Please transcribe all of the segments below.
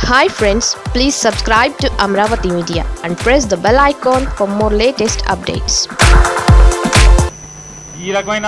Hi friends please subscribe to Amaravati media and press the bell icon for more latest updates ఈ రకమైన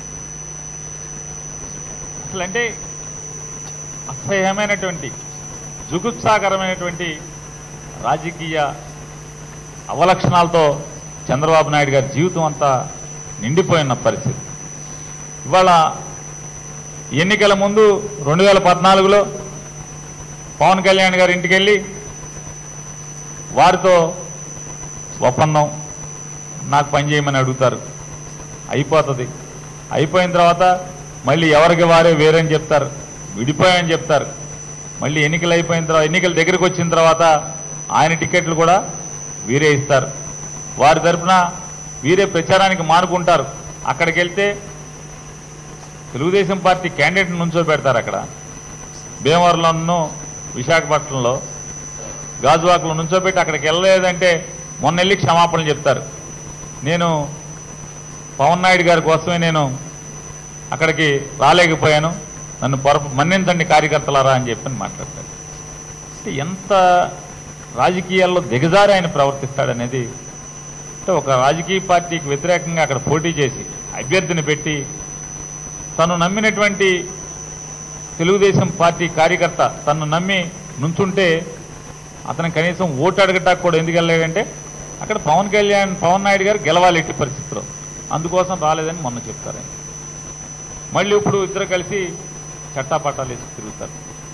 అసలు అంటే అసహ్యమైనటువంటి జుగుప్సాకరమైనటువంటి రాజకీయ అవలక్షణాలతో చంద్రబాబు నాయుడు గారి జీవితం అంతా నిండిపోయిన పరిస్థితి ఇవాళ ఎన్నికల ముందు రెండు వేల పద్నాలుగులో పవన్ కళ్యాణ్ గారి ఇంటికి వెళ్ళి వారితో ఒప్పందం నాకు పని చేయమని అడుగుతారు అయిపోతుంది అయిపోయిన తర్వాత మళ్ళీ ఎవరికి వారే వేరని చెప్తారు విడిపోయాయని చెప్తారు మళ్ళీ ఎన్నికలు అయిపోయిన తర్వాత ఎన్నికల దగ్గరికి వచ్చిన తర్వాత ఆయన టికెట్లు కూడా వీరే ఇస్తారు వారి తరపున వీరే ప్రచారానికి మానుకుంటారు అక్కడికి వెళ్తే తెలుగుదేశం పార్టీ క్యాండిడేట్ నుంచో పెడతారు అక్కడ భీమవరంలోనూ విశాఖపట్నంలో గాజువాకలో నుంచోబెట్టి అక్కడికి వెళ్ళలేదంటే మొన్న వెళ్ళి క్షమాపణలు చెప్తారు నేను పవన్ నాయుడు గారి కోసమే నేను అక్కడికి రాలేకపోయాను నన్ను పొరప మన్నించండి కార్యకర్తలారా అని చెప్పని మాట్లాడతాడు అంటే ఎంత రాజకీయాల్లో దిగజారి ఆయన ప్రవర్తిస్తాడనేది అంటే ఒక రాజకీయ పార్టీకి వ్యతిరేకంగా అక్కడ పోటీ చేసి అభ్యర్థిని పెట్టి తను నమ్మినటువంటి తెలుగుదేశం పార్టీ కార్యకర్త తను నమ్మి నుంచుంటే అతను కనీసం ఓటు అడగటానికి కూడా ఎందుకు వెళ్ళలేదంటే అక్కడ పవన్ కళ్యాణ్ పవన్ నాయుడు గారు గెలవాలి ఎట్టి పరిస్థితిలో అందుకోసం రాలేదని మొన్న చెప్తారు ఆయన. మళ్ళీ ఇప్పుడు ఇద్దరు కలిసి చట్టాపట్టాలు వేసి తిరుగుతారు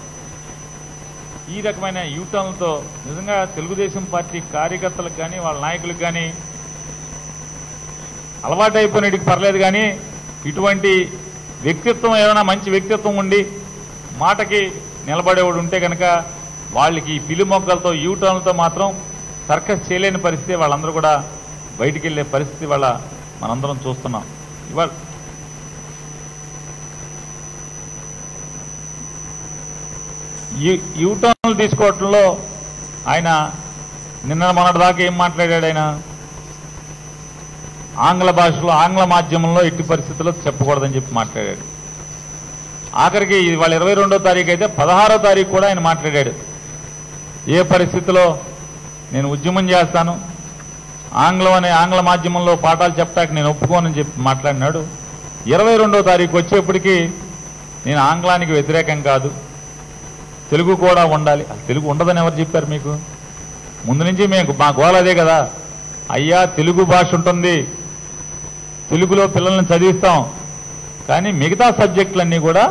ఈ రకమైన యూటర్న్లతో నిజంగా తెలుగుదేశం పార్టీ కార్యకర్తలకు కానీ వాళ్ళ నాయకులకు కానీ అలవాటు అయిపోయినటికి పర్లేదు కానీ ఇటువంటి వ్యక్తిత్వం ఏదైనా మంచి వ్యక్తిత్వం ఉండి మాటకి నిలబడేవాడు ఉంటే కనుక వాళ్ళకి ఈ పిలి మొగ్గలతో యూటర్న్లతో మాత్రం సర్కస్ చేయలేని పరిస్థితి వాళ్ళందరూ కూడా బయటికి వెళ్ళే పరిస్థితి వాళ్ళ మనందరం చూస్తున్నాం ఇవాళ యూ- యూటర్న్లు తీసుకోవటంలో ఆయన నిన్న మొన్నటి దాకా ఏం మాట్లాడాడు ఆయన ఆంగ్ల భాషలో ఆంగ్ల మాధ్యమంలో ఎట్టి పరిస్థితుల్లో చెప్పకూడదని చెప్పి మాట్లాడాడు ఆఖరికి ఇవాళ ఇరవై రెండో తారీఖు అయితే పదహారో తారీఖు కూడా ఆయన మాట్లాడాడు ఏ పరిస్థితిలో నేను ఉద్యమం చేస్తాను ఆంగ్లం అనే ఆంగ్ల మాధ్యమంలో పాఠాలు చెప్పడానికి నేను ఒప్పుకోనని చెప్పి మాట్లాడినాడు ఇరవై రెండో తారీఖు వచ్చేప్పటికీ నేను ఆంగ్లానికి వ్యతిరేకం కాదు తెలుగు కూడా ఉండాలి అసలు తెలుగు ఉండదని ఎవరు చెప్పారు మీకు ముందు నుంచి మేము మా గోల అదే కదా అయ్యా తెలుగు భాష ఉంటుంది తెలుగులో పిల్లల్ని చదివిస్తాం కానీ మిగతా సబ్జెక్టులన్నీ కూడా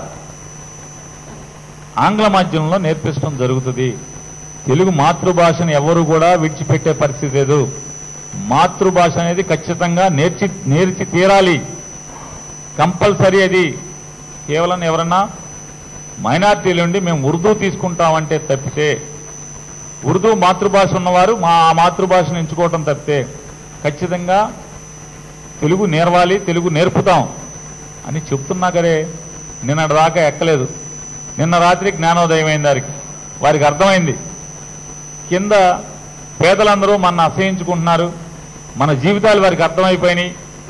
ఆంగ్ల మాధ్యమంలో నేర్పించడం జరుగుతుంది తెలుగు మాతృభాషను ఎవరు కూడా విడిచిపెట్టే పరిస్థితి లేదు మాతృభాష అనేది ఖచ్చితంగా నేర్చి నేర్చి తీరాలి కంపల్సరీ అది కేవలం ఎవరన్నా మైనార్టీలు ఉండి మేము ఉర్దూ తీసుకుంటామంటే తప్పితే ఉర్దూ మాతృభాష ఉన్నవారు మా ఆ మాతృభాషను ఎంచుకోవటం తప్పితే ఖచ్చితంగా తెలుగు నేర్వాలి తెలుగు నేర్పుతాం అని చెప్తున్నా కదే నిన్నటి దాకా ఎక్కలేదు నిన్న రాత్రి జ్ఞానోదయం అయింది వారికి వారికి అర్థమైంది కింద పేదలందరూ మన అసహించుకుంటున్నారు మన జీవితాలు వారికి అర్థమైపోయినాయి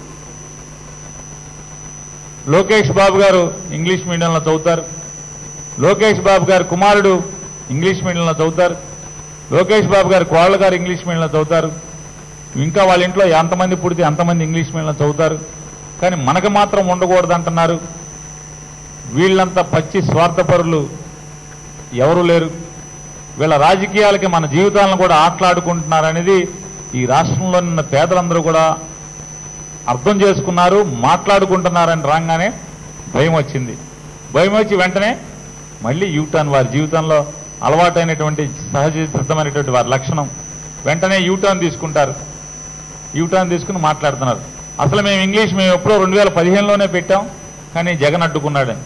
లోకేష్ బాబు గారు ఇంగ్లీష్ మీడియంలో చదువుతారు లోకేష్ బాబు గారి కుమారుడు ఇంగ్లీష్ మీడియంలో చదువుతారు లోకేష్ బాబు గారి కోళ్ళ గారు ఇంగ్లీష్ మీడియంలో చదువుతారు ఇంకా వాళ్ళ ఇంట్లో ఎంతమంది పుడితే అంతమంది ఇంగ్లీష్ మీడియంలో చదువుతారు కానీ మనకు మాత్రం ఉండకూడదు అంటున్నారు వీళ్ళంతా పచ్చి స్వార్థపరులు ఎవరు లేరు వీళ్ళ రాజకీయాలకి మన జీవితాలను కూడా ఆటలాడుకుంటున్నారనేది ఈ రాష్ట్రంలో ఉన్న పేదలందరూ కూడా అర్థం చేసుకున్నారు మాట్లాడుకుంటున్నారని రాగానే భయం వచ్చింది భయం వచ్చి వెంటనే మళ్ళీ యూటర్న్ వారి జీవితంలో అలవాటైనటువంటి సహజసిద్ధమైనటువంటి వారి లక్షణం వెంటనే యూటర్న్ తీసుకుంటారు యూటర్న్ తీసుకుని మాట్లాడుతున్నారు అసలు మేము ఇంగ్లీష్ మేము ఎప్పుడో రెండు వేల పదిహేనులోనే పెట్టాం కానీ జగన్ అడ్డుకున్నాడని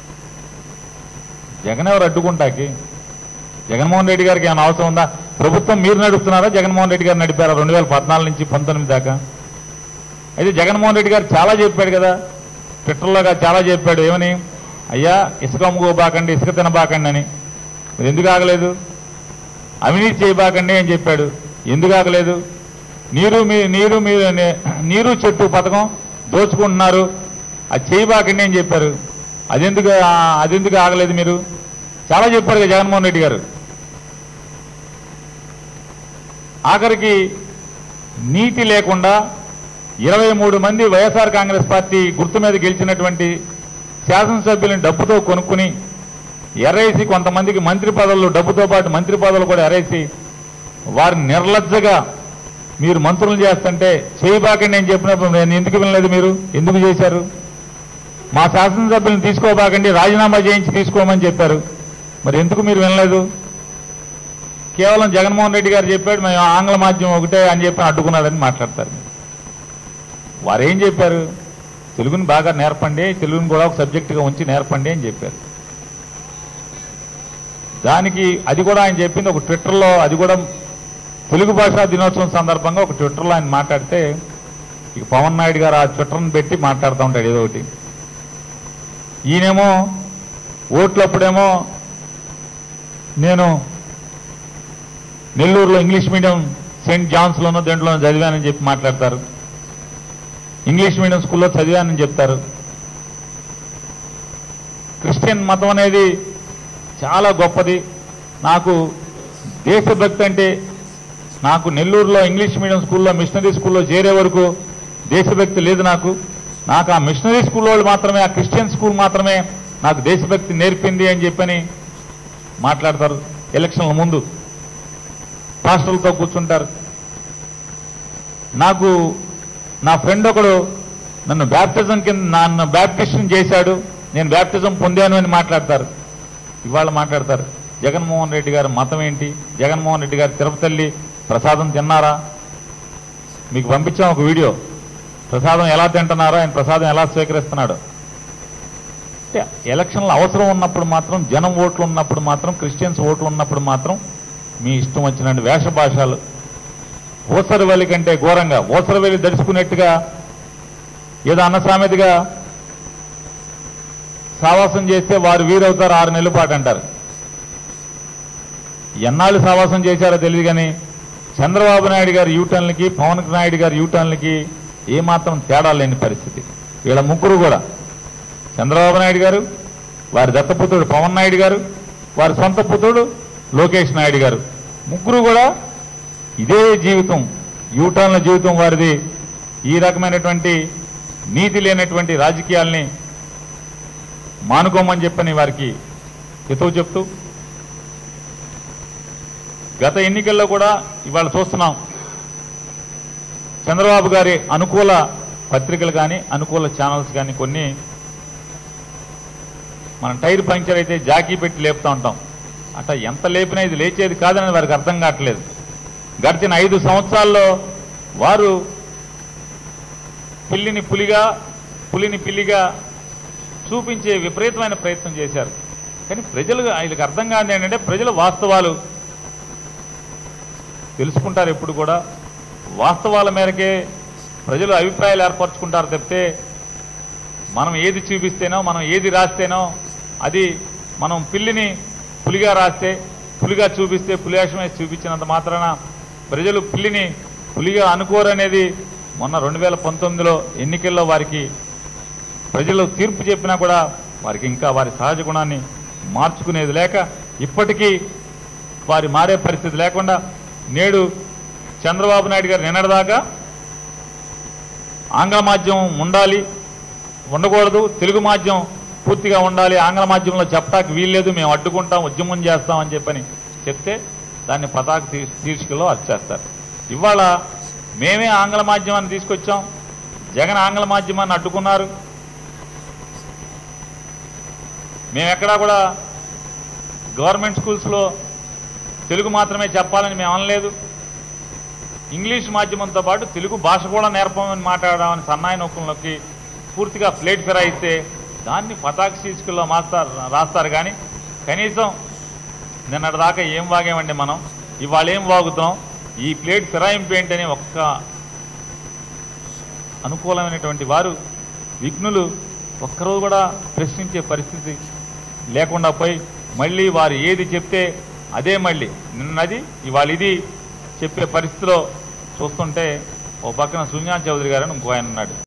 జగన్ ఎవరు అడ్డుకుంటాకి జగన్మోహన్ రెడ్డి గారికి ఏమైనా అవసరం ఉందా ప్రభుత్వం మీరు నడుపుతున్నారా జగన్మోహన్ రెడ్డి గారు నడిపారా రెండు వేల పద్నాలుగు నుంచి పంతొమ్మిది దాకా అయితే జగన్మోహన్ రెడ్డి గారు చాలా చెప్పాడు కదా ట్విట్టర్లోగా చాలా చెప్పాడు ఏమని అయ్యా ఇసుక అమ్ముకోబాకండి ఇసుక తినబాకండి అని మీరు ఎందుకు ఆగలేదు అవినీతి చేయబాకండి అని చెప్పాడు ఎందుకు ఆగలేదు నీరు మీ నీరు మీ నీరు చెట్టు పథకం దోచుకుంటున్నారు అది చేయబాకండి అని చెప్పారు అదెందుకు ఆ- అదెందుకు ఆగలేదు మీరు చాలా చెప్పారు కదా జగన్మోహన్ రెడ్డి గారు ఆఖరికి నీతి లేకుండా ఇరవై మూడు మంది వైఎస్ఆర్ కాంగ్రెస్ పార్టీ గుర్తు మీద గెలిచినటువంటి శాసనసభ్యులను డబ్బుతో కొనుక్కుని ఎర్ఐసి కొంతమందికి మంత్రి పదవులు డబ్బుతో పాటు మంత్రి పదవులు కూడా ఎర్ఐసి వారిని నిర్లజ్జగా మీరు మంత్రులు చేస్తుంటే చేయబాకండి నేను చెప్పినప్పుడు నేను ఎందుకు వినలేదు మీరు ఎందుకు చేశారు మా శాసనసభ్యులను తీసుకోబాకండి రాజీనామా చేయించి తీసుకోమని చెప్పారు మరి ఎందుకు మీరు వినలేదు కేవలం జగన్మోహన్ రెడ్డి గారు చెప్పాడు మేము ఆంగ్ల మాధ్యమం ఒకటే అని చెప్పి అడ్డుకున్నాడని మాట్లాడతారు వారు ఏం చెప్పారు తెలుగుని బాగా నేర్పండి తెలుగుని కూడా ఒక సబ్జెక్టుగా ఉంచి నేర్పండి అని చెప్పారు దానికి అది కూడా ఆయన చెప్పింది ఒక ట్విట్టర్లో అది కూడా తెలుగు భాషా దినోత్సవం సందర్భంగా ఒక ట్విట్టర్లో ఆయన మాట్లాడితే ఇక పవన్ నాయుడు గారు ఆ ట్విట్టర్ని పెట్టి మాట్లాడుతూ ఉంటాడు ఏదో ఒకటి ఈయనేమో ఓట్లప్పుడేమో నేను నెల్లూరులో ఇంగ్లీష్ మీడియం సెయింట్ జాన్స్లోనో దేంట్లోనో చదివానని చెప్పి మాట్లాడతారు ఇంగ్లీష్ మీడియం స్కూల్లో చదివానని చెప్తారు క్రిస్టియన్ మతం అనేది చాలా గొప్పది నాకు దేశభక్తి అంటే నాకు నెల్లూరులో ఇంగ్లీష్ మీడియం స్కూల్లో మిషనరీ స్కూల్లో చేరే వరకు దేశభక్తి లేదు నాకు నాకు ఆ మిషనరీ స్కూల్ వాళ్ళు మాత్రమే ఆ క్రిస్టియన్ స్కూల్ మాత్రమే నాకు దేశభక్తి నేర్పింది అని చెప్పని మాట్లాడతారు ఎలక్షన్ల ముందు పాస్టర్లతో కూర్చుంటారు నాకు నా ఫ్రెండ్ ఒకడు నన్ను బ్యాప్టిజం కింద నన్ను బ్యాప్టిస్ట్ చేశాడు నేను బ్యాప్టిజం పొందాను అని మాట్లాడతారు ఇవాళ మాట్లాడతారు జగన్మోహన్ రెడ్డి గారి మతం ఏంటి జగన్మోహన్ రెడ్డి గారు తిరుపతల్లి ప్రసాదం తిన్నారా మీకు పంపించాం ఒక వీడియో ప్రసాదం ఎలా తింటున్నారో ఆయన ప్రసాదం ఎలా స్వీకరిస్తున్నాడు అంటే ఎలక్షన్లు అవసరం ఉన్నప్పుడు మాత్రం జనం ఓట్లు ఉన్నప్పుడు మాత్రం క్రిస్టియన్స్ ఓట్లు ఉన్నప్పుడు మాత్రం మీ ఇష్టం వచ్చినట్టు వేష భాషలు ఓసరవెల్లి కంటే ఘోరంగా ఓసరవెల్లి దడుచుకున్నట్టుగా ఏదో అన్న సామెతగా సావాసం చేస్తే వారు వీరవుతారు ఆరు నెలల పాటు అంటారు ఎన్నాళ్ళు సావాసం చేశారో తెలియదు కానీ చంద్రబాబు నాయుడు గారి యూటర్న్లకి పవన్ నాయుడు గారి యూటర్న్లకి ఏమాత్రం తేడా లేని పరిస్థితి వీళ్ళ ముగ్గురు కూడా చంద్రబాబు నాయుడు గారు వారి దత్తపుత్రుడు పవన్ నాయుడు గారు వారి సొంత పుత్రుడు లోకేష్ నాయుడు గారు ముగ్గురు కూడా ఇదే జీవితం యూటర్న్ల జీవితం వారిది ఈ రకమైనటువంటి నీతి లేనటువంటి రాజకీయాల్ని మానుకోమని చెప్పని వారికి హితవు చెప్తూ గత ఎన్నికల్లో కూడా ఇవాళ చూస్తున్నాం చంద్రబాబు గారి అనుకూల పత్రికలు కానీ అనుకూల ఛానల్స్ కానీ కొన్ని మనం టైర్ పంక్చర్ అయితే జాకీ పెట్టి లేపుతూ ఉంటాం అట్లా ఎంత లేపినా ఇది లేచేది కాదని వారికి అర్థం కావట్లేదు గడిచిన ఐదు సంవత్సరాల్లో వారు పిల్లిని పులిగా పులిని పిల్లిగా చూపించే విపరీతమైన ప్రయత్నం చేశారు కానీ ప్రజలు ఆయనకు అర్థం కాదు ఏంటంటే ప్రజల వాస్తవాలు తెలుసుకుంటారు ఎప్పుడు కూడా వాస్తవాల మేరకే ప్రజలు అభిప్రాయాలు ఏర్పరచుకుంటారు తప్పితే మనం ఏది చూపిస్తేనో మనం ఏది రాస్తేనో అది మనం పిల్లిని పులిగా రాస్తే పులిగా చూపిస్తే పులివేషం వేసి చూపించినంత మాత్రాన ప్రజలు పిల్లిని పులిగా అనుకోరనేది మొన్న రెండు వేల పంతొమ్మిదిలో ఎన్నికల్లో వారికి ప్రజలు తీర్పు చెప్పినా కూడా వారికి ఇంకా వారి సహజ గుణాన్ని మార్చుకునేది లేక ఇప్పటికీ వారి మారే పరిస్థితి లేకుండా నేడు చంద్రబాబు నాయుడు గారు నిన్నటిదాకా ఆంగ్ల మాధ్యమం ఉండాలి ఉండకూడదు తెలుగు మాధ్యమం పూర్తిగా ఉండాలి ఆంగ్ల మాధ్యమంలో చెప్పడానికి వీల్లేదు మేము అడ్డుకుంటాం ఉద్యమం చేస్తాం అని చెప్పని చెప్తే దాన్ని పతాక శీ- శీర్షికలో అర్చేస్తారు ఇవాళ మేమే ఆంగ్ల మాధ్యమాన్ని తీసుకొచ్చాం జగన్ ఆంగ్ల మాధ్యమాన్ని అడ్డుకున్నారు మేము ఎక్కడా కూడా గవర్నమెంట్ స్కూల్స్లో తెలుగు మాత్రమే చెప్పాలని మేము అనలేదు ఇంగ్లీష్ మాధ్యమంతో పాటు తెలుగు భాష కూడా నేర్పమని మాట్లాడమని సన్నాయి నొక్కుల్లోకి పూర్తిగా ప్లేట్ ఫిరాయిస్తే దాన్ని పతాక శీర్షికల్లో మాస్తారు రాస్తారు కానీ కనీసం నిన్నటి దాకా ఏం వాగామండి మనం ఇవాళ ఏం వాగుతున్నాం ఈ ప్లేట్ ఫిరాయింపు ఏంటని ఒక్క అనుకూలమైనటువంటి వారు విఘ్నులు ఒక్కరోజు కూడా ప్రశ్నించే పరిస్థితి లేకుండా పోయి మళ్ళీ వారు ఏది చెప్తే అదే మళ్ళీ నిన్నది ఇవాళ ఇది చెప్పే పరిస్థితిలో చూస్తుంటే ఓ పక్కన సున్యాన్ చౌదరి గారు అని ఇంకో ఆయన ఉన్నాడు